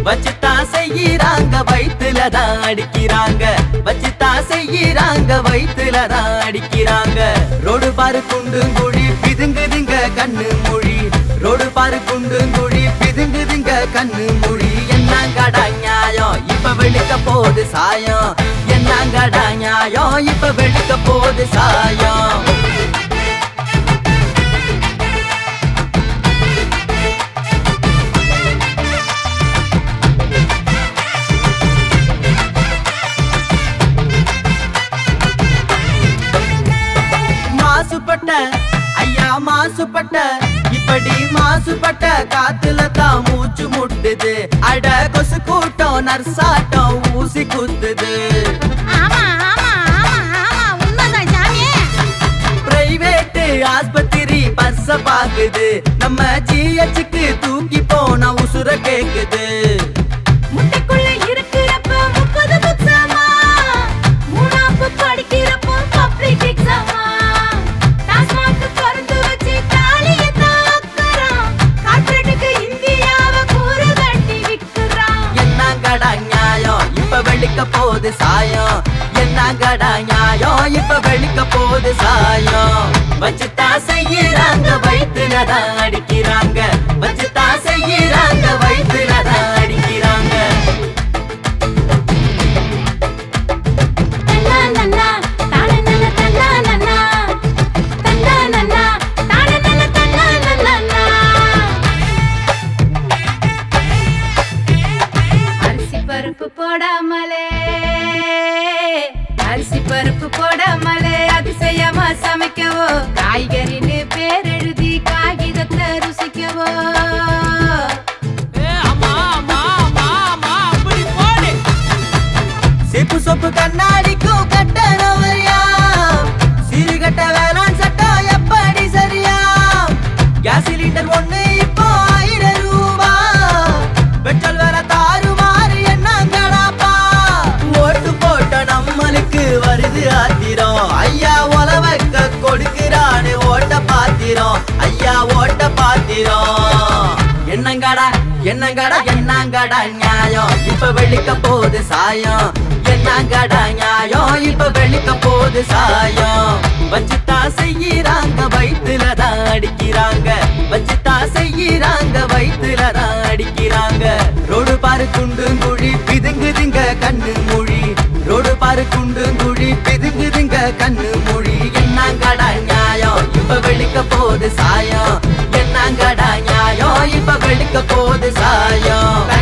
வச்சுதான் செய்யறாங்க வயிற்றுல தான் அடிக்கிறாங்க வச்சுதான் செய்யறாங்க வயிற்றுல தான் அடிக்கிறாங்க ரோடு பாரு குண்டு குழி பிதுங்குதுங்க கண்ணு மொழி ரோடு பாரு குண்டு குழி பிதுங்குதுங்க கண்ணு மொழி என்னங்கடா நியாயம் இப்ப வெளுக்க போது சாயம் என்னங்கடா நியாயம் இப்ப வெளுக்க போது சாயம் மாசுபட்ட ஐயா மாசுபட்ட இப்படி மாசுபட்ட காத்துல தான் மூச்சு முட்டுது அட கொசு கூட்டம் நர்சாட்டம் ஊசி குத்துது ஆமா ஆமா ஆமா ஆமா உண்மைதான் சாமி பிரைவேட் ஆஸ்பத்திரி பஸ்ஸ பாக்குது நம்ம ஜிஹெச்சுக்கு தூக்கி போனா உசுர கேக்குது முட்டைக்குள்ள இருக்கிறப்ப முப்பது புக்ஸாமா மூணாப்பு படிக்கிறப்போ பப்ளிக் எக்ஸாமா டாஸ்மாக் திறந்து வச்சு தாலிய தாக்குறான் கார்ப்பரேட்டுக்கு இந்தியாவை கூறு கட்டி விற்கிறான் என்னங்கடா நியாயம் இப்ப வெளுக்க போது சாயம் என்னங்கடா நியாயம் இப்ப வெளுக்க போது சாயம் வச்சுட்டா செய்யறாங்க வயிற்றுல தான் அடிக்கிறாங்க வச்சுட்டா செய்யறாங்க வயிற்றுல தான் அடிக்கிறாங்க தன்னா நன்னா தான நன்னா தன்னா நன்னா தன்னா நன்னா தான நன்னா தன்னா நன்னா அரிசி பருப்பு போடாமலே அரிசி பருப்பு போடாமலே அதிசயமா சமைக்கவோ காய்கறின்னு பேர் எழுதி காகிதத்தை ருசிக்கவோ செப்பு சொப்பு கண்ணாடிக்கும் கட்டணம் வரியா சீருகட்ட வேளாண் சட்டம் எப்படி சரியா கேஸ் சிலிண்டர் ஒண்ணு இப்போ ஆயிரம் ரூபா பெட்ரோல் வேற தாறுமாறு என்னங்கடாப்பா ஓட்டு போட்ட நம்மளுக்கு வருது ஆத்திரம் ஐயா உலவக்க கொடுக்கிறானு ஓட்ட பாத்திரம் ஐயா ஓட்ட பாத்திரம் என்னங்கடா என்னங்கடா என்னங்கடா நியாயம் இப்ப வெளிக்க போகுது சாயம் என்னங்கடா நியாயம் இப்ப வெளிக்க போகுது சாயம் வச்சுட்டா செய்யறாங்க வயிற்றுல தான் அடிக்கிறாங்க வச்சுட்டா செய்யறாங்க வயிற்றுல தான் அடிக்கிறாங்க ரோடு பாரு குண்டு குழி பிதுங்குதுங்க கண்ணு மொழி ரோடு பாரு குண்டு குழி பிதுங்குதுங்க கண்ணு மொழி என்னங்கடா நியாயம் இப்ப வெளிக்க போகுது சாயம் என்னங்கடா நியாயம் இப்ப வெளுக்க போது சாயம்